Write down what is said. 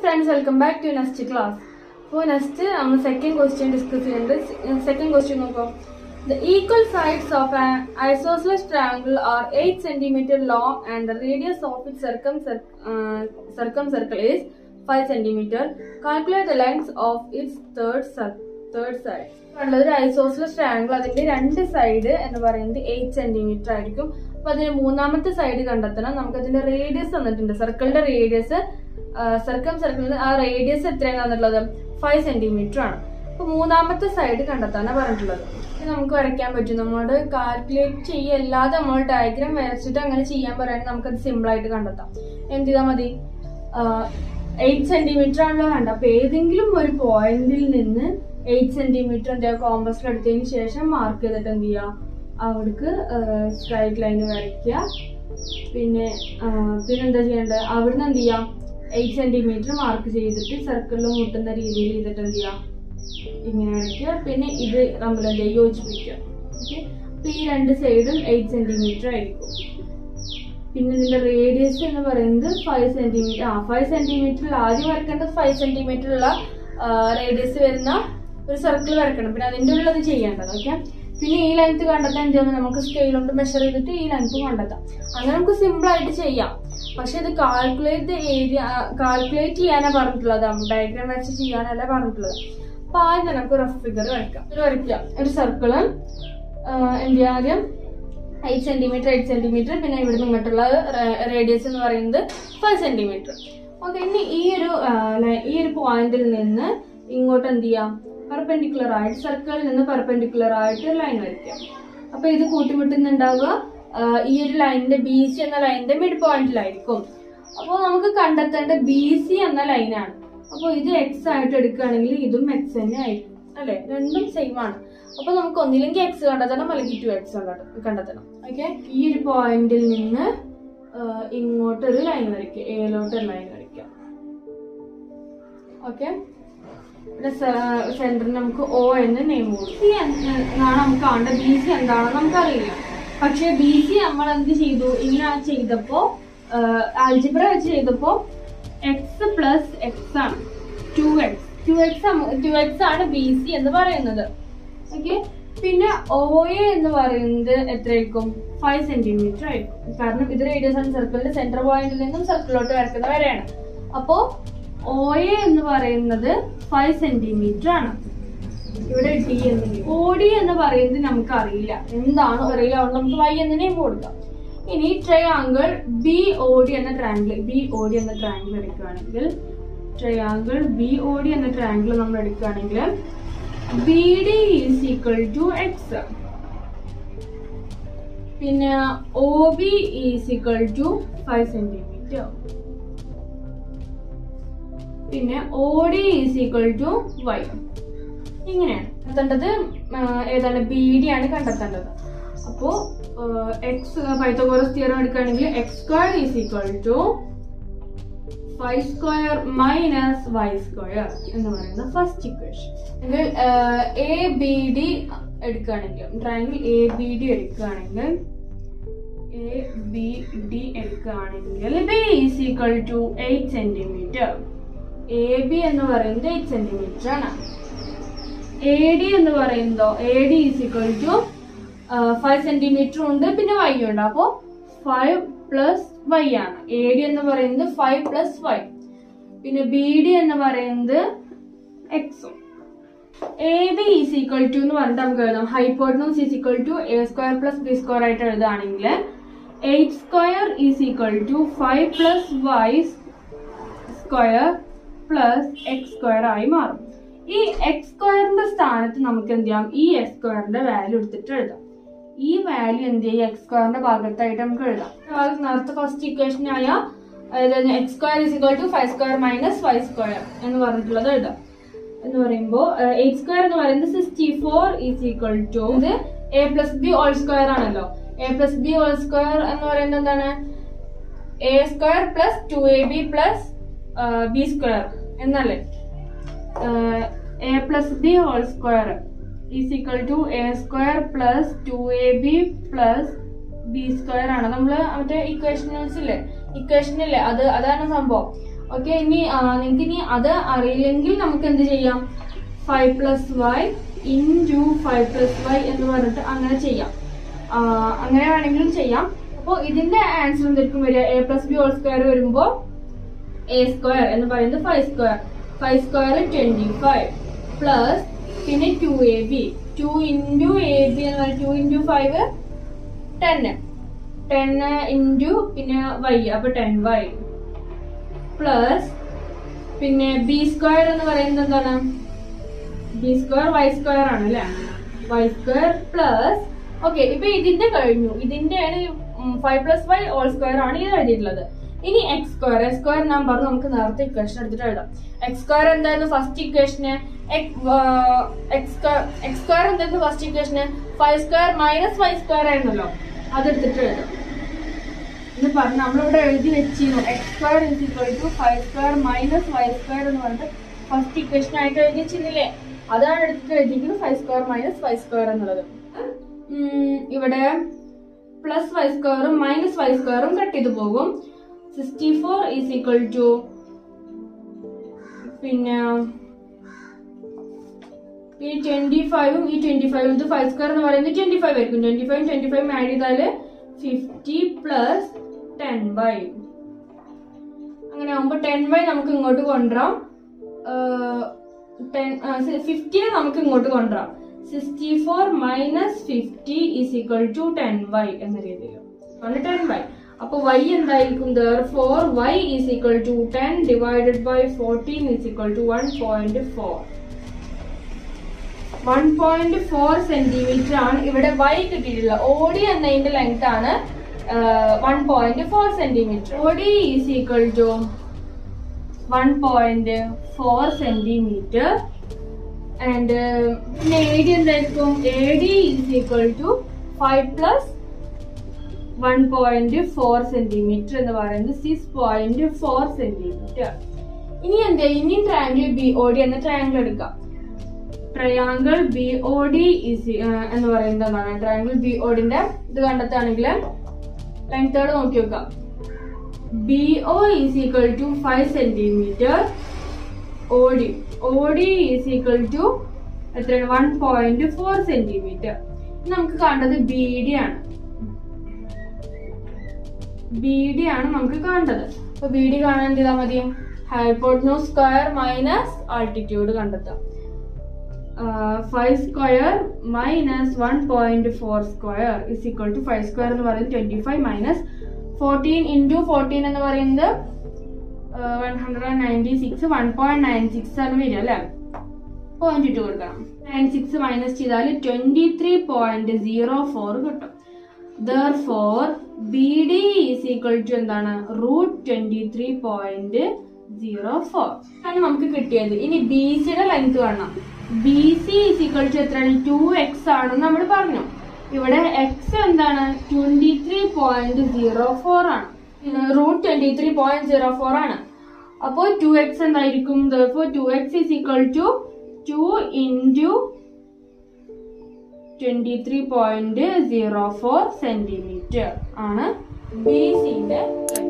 friends welcome back to next class അപ്പോൾ next നമ്മൾ second question discuss ചെയ്യുന്നത് second question നോക്കാം the equal sides of an isosceles triangle are eight centimetre long and the radius of it circum circum circle is five centimetre calculate the length of its third third side ഉള്ളത് ഒരു isosceles triangle അതിന്റെ രണ്ട് side എന്ന് പറയുന്നത് eight centimetre ആയിരിക്കും അപ്പൊ അതിന്റെ മൂന്നാമത്തെ സൈഡ് കണ്ടെത്തണം നമുക്ക് അതിന്റെ റേഡിയസ് തന്നിട്ടുണ്ട് സർക്കിളിന്റെ റേഡിയസ് സർക്കം സർക്കിളിന് ആ റേഡിയസ് എത്രയാണ് തന്നിട്ടുള്ളത് ഫൈവ് സെന്റിമീറ്റർ ആണ് അപ്പൊ മൂന്നാമത്തെ സൈഡ് കണ്ടെത്താനാണ് പറഞ്ഞിട്ടുള്ളത് ഇത് നമുക്ക് വരയ്ക്കാൻ പറ്റും നമ്മളോട് കാൽക്കുലേറ്റ് ചെയ്യല്ലാതെ നമ്മൾ ഡയഗ്രാം വരച്ചിട്ട് അങ്ങനെ ചെയ്യാൻ പറയുകയാണെങ്കിൽ നമുക്കത് സിമ്പിൾ ആയിട്ട് കണ്ടെത്താം എന്ത് ചെയ്താൽ മതി എയ്റ്റ് സെന്റിമീറ്റർ ആണല്ലോ വേണ്ട അപ്പൊ ഏതെങ്കിലും ഒരു പോയിന്റിൽ നിന്ന് എയ്റ്റ് സെന്റിമീറ്റർ എന്താ കോമ്പസിൽ എടുത്തതിന് ശേഷം മാർക്ക് ചെയ്തിട്ട് എന്ത് ചെയ്യുക അവിടേക്ക് സ്ട്രൈറ്റ് ലൈൻ വരയ്ക്കുക പിന്നെ പിന്നെ എന്താ ചെയ്യേണ്ടത് അവിടുന്ന് എന്ത് ചെയ്യാം എയ്റ്റ് സെന്റിമീറ്റർ മാർക്ക് ചെയ്തിട്ട് സർക്കിളിൽ മുട്ടുന്ന രീതിയിൽ ചെയ്തിട്ട് എന്ത് ചെയ്യാം ഇങ്ങനെ വരയ്ക്കുക പിന്നെ ഇത് നമ്മൾ എന്ത് ചെയ്യുക യോജിപ്പിക്കുക ഓക്കെ അപ്പൊ ഈ രണ്ട് സൈഡും എയ്റ്റ് സെന്റിമീറ്റർ ആയിരിക്കും പിന്നെ ഇതിന്റെ റേഡിയസ് എന്ന് പറയുന്നത് ഫൈവ് സെന്റിമീറ്റർ ആ ഫൈവ് സെന്റിമീറ്ററിൽ ആദ്യം വരക്കേണ്ടത് ഫൈവ് സെന്റിമീറ്റർ ഉള്ള റേഡിയസ് വരുന്ന ഒരു സർക്കിൾ വരക്കണം പിന്നെ അതിന്റെ ഉള്ളിൽ അത് ചെയ്യേണ്ടത് ഓക്കെ പിന്നെ ഈ ലെങ്ത് കണ്ടെത്താൻ എന്ത് ചെയ്യുമ്പോൾ നമുക്ക് സ്കെയിൽ കൊണ്ട് മെഷർ ചെയ്തിട്ട് ഈ ലെങ്ത് കണ്ടെത്താം അങ്ങനെ നമുക്ക് സിമ്പിൾ ആയിട്ട് ചെയ്യാം പക്ഷെ ഇത് കാൽക്കുലേറ്റ് ഏരിയ കാൽക്കുലേറ്റ് ചെയ്യാനാണ് പറഞ്ഞിട്ടുള്ളത് ഡയഗ്രാം വെച്ച് ചെയ്യാനല്ല പറഞ്ഞിട്ടുള്ളത് അപ്പൊ ആദ്യം നമുക്ക് റഫ് ഫിഗർ വരയ്ക്കാം ഒരു വരയ്ക്കുക ഒരു സർക്കിള് എന്ത് ചെയ്യാം ആദ്യം എയ്റ്റ് സെന്റിമീറ്റർ എയ്റ്റ് സെന്റിമീറ്റർ പിന്നെ ഇവിടുന്ന് ഇങ്ങോട്ടുള്ള റേഡിയസ് എന്ന് പറയുന്നത് ഫൈവ് സെന്റിമീറ്റർ ഓക്കെ ഇനി ഈ ഒരു ഈ ഒരു പോയിന്റിൽ നിന്ന് ഇങ്ങോട്ട് എന്ത് ചെയ്യാം പെർപെൻഡിക്കുലർ ആയിട്ട് സർക്കിളിൽ നിന്ന് പെർപെൻഡിക്കുലർ ആയിട്ട് ലൈൻ വരയ്ക്കാം അപ്പൊ ഇത് കൂട്ടിമുട്ടുന്നുണ്ടാവുക ഈ ഒരു ലൈനിന്റെ ബി സി എന്ന ലൈനിന്റെ മിഡ് പോയിന്റിലായിരിക്കും അപ്പോൾ നമുക്ക് കണ്ടെത്തേണ്ട ബി സി എന്ന ലൈനാണ് അപ്പോൾ ഇത് എക്സ് ആയിട്ട് എടുക്കുകയാണെങ്കിൽ ഇതും എക്സ് തന്നെ ആയിരിക്കും അല്ലെ രണ്ടും സെയിം ആണ് അപ്പൊ നമുക്ക് ഒന്നില്ലെങ്കിൽ എക്സ് കണ്ടെത്തണം അല്ലെങ്കിൽ ടു എക്സ് കണ്ടെത്തണം ഓക്കെ ഈ ഒരു പോയിന്റിൽ നിന്ന് ഇങ്ങോട്ടൊരു ലൈൻ വരയ്ക്കുക എയിലോട്ടൊരു ലൈൻ വരയ്ക്കാം ഓക്കെ ഇവിടെ സെന്ററിന് നമുക്ക് ഒ എന്ന് നെയിം കൊടുക്കും സി എന്നാണ് നമുക്ക് കാണേണ്ടത് ബി സി എന്താണെന്ന് നമുക്കറിയില്ല പക്ഷെ ബി സി നമ്മൾ എന്ത് ചെയ്തു ഇങ്ങനെ ചെയ്തപ്പോ ആൽജിബ്ര വെച്ച് ചെയ്തപ്പോ എക്സ് പ്ലസ് എക്സ് ആണ് two X two X two X ആണ് ബി സി എന്ന് പറയുന്നത് ഓക്കെ പിന്നെ ഒ എ എന്ന് പറയുന്നത് എത്രയായിരിക്കും ഫൈവ് സെന്റിമീറ്റർ ആയിരിക്കും കാരണം ഇത് റേഡിയസ് ആണ് സർക്കിളിന്റെ സെന്റർ പോയിന്റിൽ നിന്നും സർക്കിളിലോട്ട് വരക്കുന്ന വരെയാണ് അപ്പോ ഒ എ എന്ന് പറയുന്നത് ഫൈവ് സെന്റിമീറ്റർ ആണ് ഇവിടെ ഡി എന്ന് ഒ ഡി എന്ന് പറയുന്നത് നമുക്ക് അറിയില്ല എന്താണ് അറിയില്ല അതുകൊണ്ട് നമുക്ക് വൈ എന്ന നെയിം കൊടുക്കാം ഇനി ട്രയാങ്കിൾ ബി ഒ ഡി എന്ന ട്രയാങ്കിൾ ബി ഒ ഡി എന്ന ട്രയാങ്കിൾ എടുക്കുകയാണെങ്കിൽ ട്രയാങ്കിൾ ബി ഒ ഡി എന്ന ട്രയാങ്കിൾ നമ്മൾ എടുക്കുകയാണെങ്കിൽ B D is equal to X പിന്നെ O B is equal to five centimetre പിന്നെ O D is equal to Y ഇങ്ങനെയാണ് കണ്ടെത്തേണ്ടത് ഏതാണ് ബി ഡി ആണ് കണ്ടെത്തേണ്ടത് അപ്പോ എക്സ് പൈത്തഗോറസ് തിയറം എടുക്കുകയാണെങ്കിൽ X square is equal to five square minus Y square എന്ന് പറയുന്ന first equation A B D എടുക്കുകയാണെങ്കിൽ ട്രയാങ്കിൾ എ ബി ഡി എടുക്കുകയാണെങ്കിൽ എ ബി ഡി എടുക്കുകയാണെങ്കിൽ B is equal to eight centimetre A B എന്ന് പറയുന്നത് eight centimetre ആണ് A D എന്ന് പറയുന്നതോ A D is equal to five centimetre ഉണ്ട് പിന്നെ വൈ ഉണ്ട് അപ്പോ ഫൈവ് പ്ലസ് വൈ ആണ് എ ഡി എന്ന് പറയുന്നത് ഫൈവ് പ്ലസ് വൈ പിന്നെ ബി ഡി എന്ന് പറയുന്നത് എക്സും A B is equal to എന്ന് പറഞ്ഞിട്ട് നമുക്ക് എഴുതാം hypotenuse is equal to A square plus B square ആയിട്ട് എഴുതുകയാണെങ്കിൽ eight square is equal to five plus Y square plus X square ആയി മാറും ഈ എക്സ് സ്ക്വയറിന്റെ സ്ഥാനത്ത് നമുക്ക് എന്ത് ചെയ്യാം ഈ എക്സ് സ്ക്വയറിന്റെ വാല്യൂ എടുത്തിട്ട് എഴുതാം ഈ വാല്യൂ എന്ത് ചെയ്യും എക്സ് സ്ക്വയറിന്റെ ഭാഗത്തായിട്ട് നമുക്ക് എഴുതാം നേരത്തെ ഫസ്റ്റ് ഇക്വേഷൻ ആയ അതായത് X square is equal to five square minus five square എന്ന് പറഞ്ഞിട്ടുള്ളത് എഴുതാം എന്ന് പറയുമ്പോൾ എയ്റ്റ് സ്ക്വയർ എന്ന് പറയുന്നത് sixty four is equal to ഇത് A plus B whole square ആണല്ലോ A plus B whole square എന്ന് പറയുന്നത് എന്താണ് A square plus two A B plus B square എന്നല്ലേ A plus B whole square is equal to A square plus two A B plus B square ആണ് നമ്മൾ മറ്റേ equations ഇല്ലേ equation ഇല്ലേ അത് അതാണ് സംഭവം ഓക്കെ ഇനി നിങ്ങൾക്ക് ഇനി അത് അറിയില്ലെങ്കിൽ നമുക്ക് എന്ത് ചെയ്യാം five plus Y into five plus Y എന്ന് പറഞ്ഞിട്ട് അങ്ങനെ ചെയ്യാം ആ, അങ്ങനെ വേണമെങ്കിലും ചെയ്യാം അപ്പോൾ ഇതിന്റെ ആൻസർ എന്തായിരിക്കും വരിക A plus B whole square വരുമ്പോൾ എ സ്ക്വയർ എന്ന് പറയുന്നത് five square five square twenty five plus പിന്നെ two A B two into A B എന്ന് പറയുന്നത് two into five ten ten into പിന്നെ വൈ അപ്പൊ ടെൻ വൈ പ്ലസ് പിന്നെ B square എന്ന് പറയുന്നത് എന്താണ് ബി സ്ക്വയർ വൈ സ്ക്വയർ ആണ് അല്ലേ വൈ സ്ക്വയർ പ്ലസ് ഓക്കെ ഇപ്പൊ ഇതിന്റെ കഴിഞ്ഞു ഇതിന്റെയാണ് five plus Y whole square ആണ് ഇത് എഴുതിയിട്ടുള്ളത് ഇനി X square X square number നമുക്ക് നേരത്തെ ഇക്വേഷൻ എടുത്തിട്ട് എഴുതാം എക്സ് സ്ക്വയർ എന്തായിരുന്നു ഫസ്റ്റ് ഇക്വേഷന് എക്സ് സ്ക്വയർ എന്തായിരുന്നു ഫസ്റ്റ് ഇക്വേഷന് five square minus five square ആയിരുന്നല്ലോ അതെടുത്തിട്ട് എഴുതാം എന്ന് പറഞ്ഞ് നമ്മളിവിടെ എഴുതി വെച്ചിരുന്നു X square is equal to five square minus Y square എന്ന് പറഞ്ഞിട്ട് ഫസ്റ്റ് ഇക്വേഷൻ ആയിട്ട് എഴുതി വെച്ചിരുന്നില്ലേ അതാണ് എടുത്തിട്ട് എഴുതിയിരിക്കുന്നത് five square minus five square എന്നുള്ളത് ഉം, ഇവിടെ പ്ലസ് വൈ സ്ക്വയറും മൈനസ് വൈ സ്ക്വയറും കട്ട് ചെയ്ത് പോകും sixty four is equal to പിന്നെ ഈ ട്വന്റി ഫൈവും ഈ ട്വന്റി ഫൈവും ഇത് ഫൈവ് സ്ക്വയർ എന്ന് പറയുന്നത് ട്വന്റി ഫൈവ് ആയിരിക്കും ട്വന്റി ഫൈവും ട്വന്റി ഫൈവും ആഡ് ചെയ്താല് ഫിഫ്റ്റി പ്ലസ് ടെൻ ബൈ അങ്ങനെ ആകുമ്പോ ടെൻ ബൈ നമുക്ക് ഇങ്ങോട്ട് കൊണ്ടുവരാം ടെൻ ഫിഫ്റ്റിനെ നമുക്ക് ഇങ്ങോട്ട് കൊണ്ടുവരാം sixty four minus fifty is equal to ten Y എന്ന രീതിയിൽ ആണ് ടെൻ വൈ അപ്പൊ y എന്തായിരിക്കും therefore Y is equal to ten divided by fourteen is equal to one point four one point four centimetre ആണ് ഇവിടെ y കിട്ടിയിട്ടുള്ളത് O D എന്നതിന്റെ length ആണ് one point four centimetre O D is equal to one point four centimetre and പിന്നെ A D എന്തായിരിക്കും A D is equal to five plus one point four centimetre എന്ന് പറയുന്നത് six point four centimetre ഇനി എന്താ ഇനി triangle B O D എന്ന triangle എടുക്കാം triangle B O D is എന്ന് പറയുന്നത് എന്താണ് ട്രയാങ്കിൾ ബി ഒ ഡിന്റെ ഇത് കണ്ടെത്തുകയാണെങ്കിൽ ലെങ്തേർഡ് നോക്കി വെക്കാം B O is equal to five centimetre O D O D is equal to എത്രയാണ് വൺ പോയിന്റ് ഫോർ സെന്റിമീറ്റർ നമുക്ക് കാണേണ്ടത് ബി ഡി ആണ് ബി ഡി ആണ് നമുക്ക് കാണേണ്ടത് അപ്പൊ ബി ഡി കാണാൻ എന്ത് ചെയ്താൽ മതി ഹൈപ്പോട്നോ സ്ക്വയർ മൈനസ് ആൾട്ടിറ്റ്യൂഡ് കണ്ടെത്താം five square minus one point four square is equal to five square എന്ന് പറയുന്നത് twenty five minus fourteen into fourteen എന്ന് പറയുന്നത് one hundred and ninety six one point nine six ആണ് വരിക അല്ലേ point two കൊടുക്കണം nine six minus ചെയ്താൽ twenty three point zero four കിട്ടും therefore B D is equal to എന്താണ് root twenty three point zero four ആണ് നമുക്ക് കിട്ടിയത് ഇനി ബി സിയുടെ ലെങ്ത് കാണാം B C is equal to എത്രയാണ് ടു എക്സ് ആണെന്ന് നമ്മൾ പറഞ്ഞു ഇവിടെ എക്സ് എന്താണ് twenty three point zero four ആണ് root twenty three point zero four ആണ് അപ്പോൾ ടു എക്സ് എന്തായിരിക്കും two X is equal to two into twenty three point zero four centimetre ആണ് ബി സിന്റെ